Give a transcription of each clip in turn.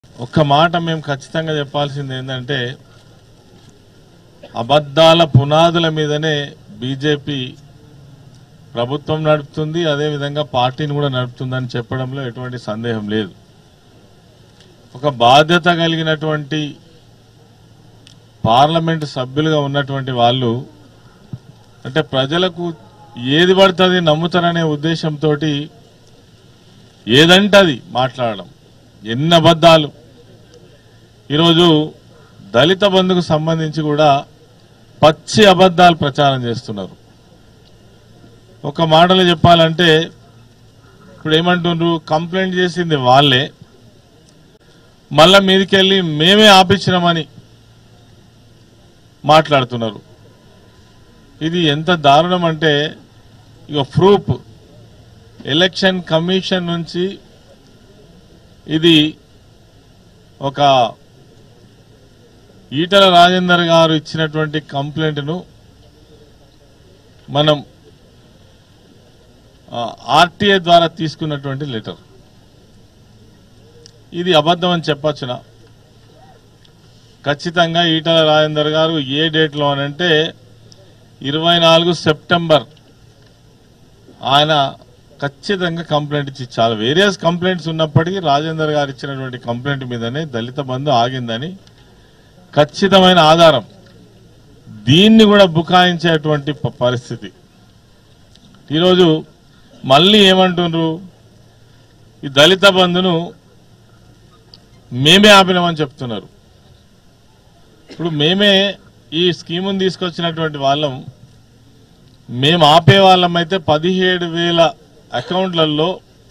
ఒక్క మాట మేము ఖచ్చితంగా చెప్పాల్సింది ఏంటంటే అబద్ధాల పునాదుల మీదనే బీజేపీ ప్రభుత్వం నడుపుతుంది అదేవిధంగా పార్టీని కూడా నడుపుతుందని చెప్పడంలో ఎటువంటి సందేహం లేదు ఒక బాధ్యత కలిగినటువంటి పార్లమెంటు సభ్యులుగా ఉన్నటువంటి వాళ్ళు అంటే ప్రజలకు ఏది పడుతుంది నమ్ముతారనే ఉద్దేశంతో ఏదంటే అది మాట్లాడడం ఎన్ని అబద్ధాలు ఈరోజు దళిత బంధుకు సంబంధించి కూడా పచ్చి అబద్ధాలు ప్రచారం చేస్తున్నారు ఒక మాటలో చెప్పాలంటే ఇప్పుడు ఏమంటుండ్రు కంప్లైంట్ చేసింది వాళ్ళే మళ్ళా మీదకెళ్ళి మేమే ఆపించినామని మాట్లాడుతున్నారు ఇది ఎంత దారుణం అంటే ఇక ప్రూఫ్ ఎలక్షన్ కమిషన్ నుంచి ఇది ఒక ఈటల రాజేందర్ గారు ఇచ్చినటువంటి కంప్లైంట్ను మనం ఆర్టీఏ ద్వారా తీసుకున్నటువంటి లెటర్ ఇది అబద్ధం అని చెప్పచ్చునా ఖచ్చితంగా ఈటల రాజేందర్ గారు ఏ డేట్లో అనంటే ఇరవై నాలుగు సెప్టెంబర్ ఆయన ఖచ్చితంగా కంప్లైంట్ ఇచ్చి చాలా వేరియస్ కంప్లైంట్స్ ఉన్నప్పటికీ రాజేందర్ గారు ఇచ్చినటువంటి కంప్లైంట్ మీదనే దళిత బంధు ఆగిందని ఖచ్చితమైన ఆధారం దీన్ని కూడా బుకాయించేటువంటి ప- పరిస్థితి ఈరోజు మళ్ళీ ఏమంటుండ్రు ఈ దళిత బంధును మేమే ఆపినామని చెప్తున్నారు ఇప్పుడు మేమే ఈ స్కీమును తీసుకొచ్చినటువంటి వాళ్ళం మేము ఆపే వాళ్ళం అయితే పదిహేడు వేల అకౌంట్లలో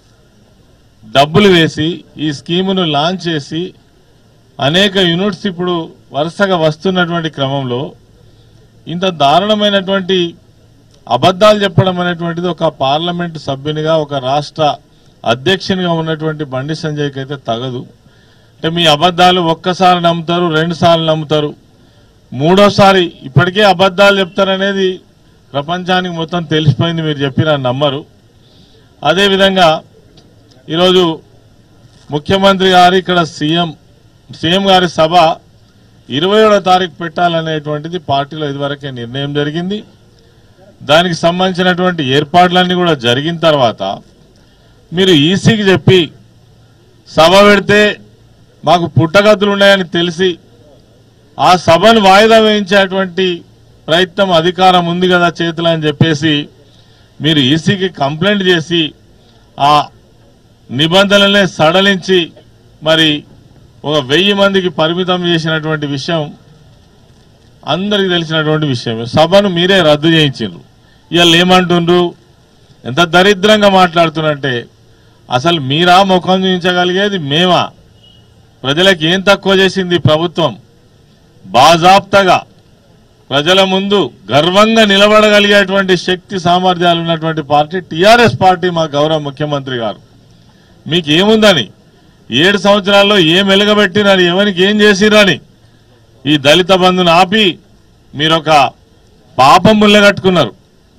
డబ్బులు వేసి ఈ స్కీమును లాంచ్ చేసి అనేక యూనిట్స్ ఇప్పుడు వరుసగా వస్తున్నటువంటి క్రమంలో ఇంత దారుణమైనటువంటి అబద్ధాలు చెప్పడం అనేటువంటిది ఒక పార్లమెంటు సభ్యునిగా ఒక రాష్ట్ర అధ్యక్షునిగా ఉన్నటువంటి బండి సంజయ్కి అయితే తగదు అంటే మీ అబద్ధాలు ఒక్కసారి నమ్ముతారు రెండు సార్లు నమ్ముతారు మూడోసారి ఇప్పటికే అబద్ధాలు చెప్తారనేది ప్రపంచానికి మొత్తం తెలిసిపోయింది మీరు చెప్పిన నమ్మరు అదేవిధంగా ఈరోజు ముఖ్యమంత్రి గారు ఇక్కడ సీఎం సీఎం గారి సభ ఇరవై ఏడో తారీఖు పెట్టాలనేటువంటిది పార్టీలో ఇదివరకే నిర్ణయం జరిగింది దానికి సంబంధించినటువంటి ఏర్పాట్లన్నీ కూడా జరిగిన తర్వాత మీరు ఈసీకి చెప్పి సభ పెడితే మాకు పుట్టగతులు ఉన్నాయని తెలిసి ఆ సభను వాయిదా వేయించేటువంటి ప్రయత్నం అధికారం ఉంది కదా చేతిలో అని చెప్పేసి మీరు ఈసీకి కంప్లైంట్ చేసి ఆ నిబంధనలనే సడలించి మరి ఒక వెయ్యి మందికి పరిమితం చేసినటువంటి విషయం అందరికి తెలిసినటువంటి విషయం సభను మీరే రద్దు చేయించారు ఇవాళ ఏమంటుండ్రు ఎంత దరిద్రంగా మాట్లాడుతున్నట్టే అసలు మీరా ముఖం చూపించగలిగేది మేమా ప్రజలకు ఏం తక్కువ చేసింది ఈ ప్రభుత్వం బాజాప్తగా ప్రజల ముందు గర్వంగా నిలబడగలిగేటువంటి శక్తి సామర్థ్యాలు ఉన్నటువంటి పార్టీ టీఆర్ఎస్ పార్టీ మా గౌరవ ముఖ్యమంత్రి గారు మీకు ఏముందని ఏడు సంవత్సరాల్లో ఏం వెలగబెట్టిరని ఎవరికి ఏం చేసిరని ఈ దళిత బంధును ఆపి మీరొక పాపం ముళ్ళగట్టుకున్నారు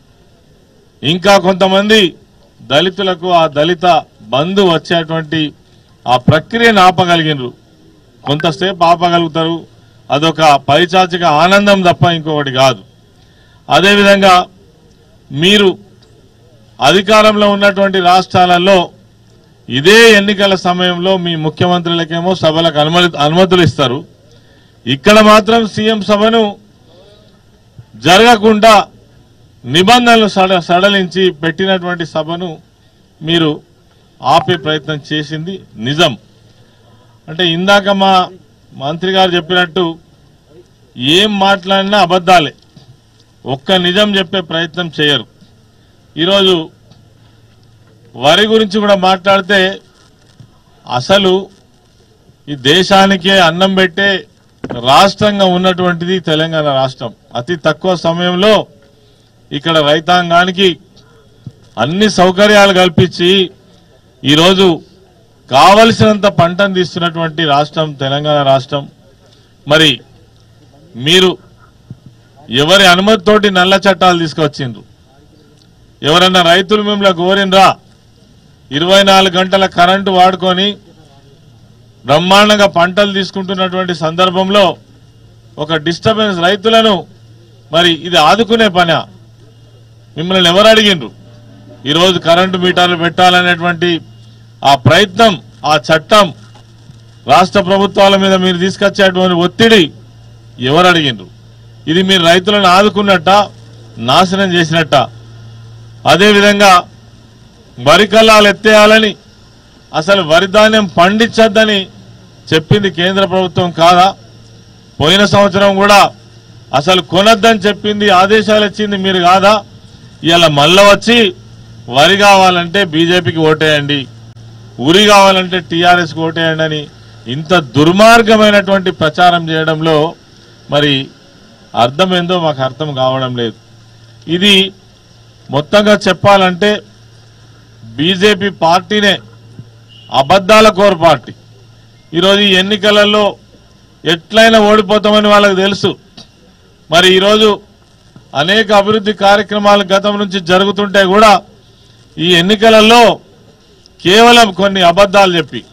ఇంకా కొంతమంది దళితులకు ఆ దళిత బంధు వచ్చేటువంటి ఆ ప్రక్రియను ఆపగలిగినరు కొంతసేపు ఆపగలుగుతారు అదొక పైచాచిక ఆనందం తప్ప ఇంకొకటి కాదు అదేవిధంగా మీరు అధికారంలో ఉన్నటువంటి రాష్ట్రాలలో ఇదే ఎన్నికల సమయంలో మీ ముఖ్యమంత్రులకేమో సభలకు అనుమతి అనుమతులు ఇస్తారు ఇక్కడ మాత్రం సీఎం సభను జరగకుండా నిబంధనలు సడ సడలించి పెట్టినటువంటి సభను మీరు ఆపే ప్రయత్నం చేసింది నిజం అంటే ఇందాక మా మంత్రి గారు చెప్పినట్టు ఏం మాట్లాడినా అబద్ధాలే ఒక్క నిజం చెప్పే ప్రయత్నం చేయరు ఈరోజు వరి గురించి కూడా మాట్లాడితే అసలు ఈ దేశానికే అన్నం పెట్టే రాష్ట్రంగా ఉన్నటువంటిది తెలంగాణ రాష్ట్రం అతి తక్కువ సమయంలో ఇక్కడ రైతాంగానికి అన్ని సౌకర్యాలు కల్పించి ఈరోజు కావలసినంత పంటను తీస్తున్నటువంటి రాష్ట్రం తెలంగాణ రాష్ట్రం మరి మీరు ఎవరి అనుమతితోటి నల్ల చట్టాలు తీసుకొచ్చిండ్రు ఎవరన్నా రైతులు మిమ్మల్ని కోరినరా ఇరవై నాలుగు గంటల కరెంటు వాడుకొని బ్రహ్మాండంగా పంటలు తీసుకుంటున్నటువంటి సందర్భంలో ఒక డిస్టర్బెన్స్ రైతులను మరి ఇది ఆదుకునే పని మిమ్మల్ని ఎవరు అడిగిండ్రు ఈరోజు కరెంటు మీటర్లు పెట్టాలనేటువంటి ఆ ప్రయత్నం ఆ చట్టం రాష్ట్ర ప్రభుత్వాల మీద మీరు తీసుకొచ్చేటువంటి ఒత్తిడి ఎవరు అడిగిండ్రు ఇది మీరు రైతులను ఆదుకున్నట్ట నాశనం చేసినట్ట అదేవిధంగా వరి కల్లాలు ఎత్తేయాలని అసలు వరి ధాన్యం పండించద్దని చెప్పింది కేంద్ర ప్రభుత్వం కాదా పోయిన సంవత్సరం కూడా అసలు కొనద్దని చెప్పింది ఆదేశాలు ఇచ్చింది మీరు కాదా ఇలా మళ్ళా వచ్చి వరి కావాలంటే బీజేపీకి ఓటేయండి ఉరి కావాలంటే టీఆర్ఎస్కి ఓటేయండి అని ఇంత దుర్మార్గమైనటువంటి ప్రచారం చేయడంలో మరి అర్థం ఏందో మాకు అర్థం కావడం లేదు ఇది మొత్తంగా చెప్పాలంటే బీజేపీ పార్టీనే అబద్ధాల కోర్ పార్టీ ఈరోజు ఈ ఎన్నికలలో ఎట్లయినా ఓడిపోతామని వాళ్ళకి తెలుసు మరి ఈరోజు అనేక అభివృద్ధి కార్యక్రమాలు గతం నుంచి జరుగుతుంటే కూడా ఈ ఎన్నికలలో కేవలం కొన్ని అబద్ధాలు చెప్పి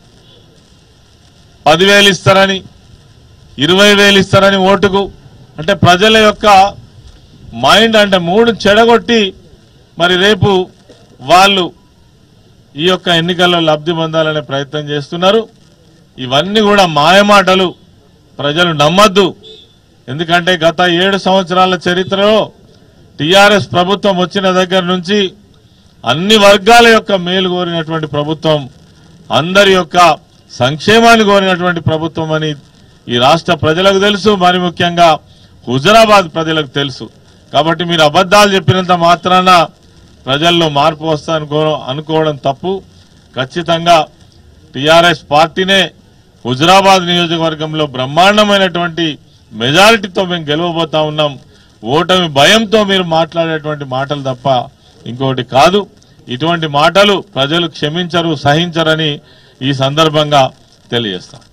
పదివేలు ఇస్తారని ఇరవై వేలు ఇస్తారని ఓటుకు అంటే ప్రజల యొక్క మైండ్ అంటే మూడు చెడగొట్టి మరి రేపు వాళ్ళు ఈ యొక్క ఎన్నికల్లో లబ్ధి పొందాలనే ప్రయత్నం చేస్తున్నారు ఇవన్నీ కూడా మాయమాటలు ప్రజలు నమ్మద్దు ఎందుకంటే గత ఏడు సంవత్సరాల చరిత్రలో టీఆర్ఎస్ ప్రభుత్వం వచ్చిన దగ్గర నుంచి అన్ని వర్గాల యొక్క మేలు కోరినటువంటి ప్రభుత్వం అందరి యొక్క సంక్షేమాన్ని కోరినటువంటి ప్రభుత్వం అని ఈ రాష్ట్ర ప్రజలకు తెలుసు మరి ముఖ్యంగా హుజరాబాద్ ప్రజలకు తెలుసు కాబట్టి మీరు అబద్ధాలు చెప్పినంత మాత్రాన ప్రజల్లో మార్పు వస్తా అనుకో అనుకోవడం తప్పు ఖచ్చితంగా టిఆర్ఎస్ పార్టీనే హుజరాబాద్ నియోజకవర్గంలో బ్రహ్మాండమైనటువంటి మెజారిటీతో మేము గెలవబోతా ఉన్నాం ఓటమి భయంతో మీరు మాట్లాడేటువంటి మాటలు తప్ప ఇంకొకటి కాదు ఇటువంటి మాటలు ప్రజలు క్షమించరు సహించరని ఈ సందర్భంగా తెలియజేస్తాం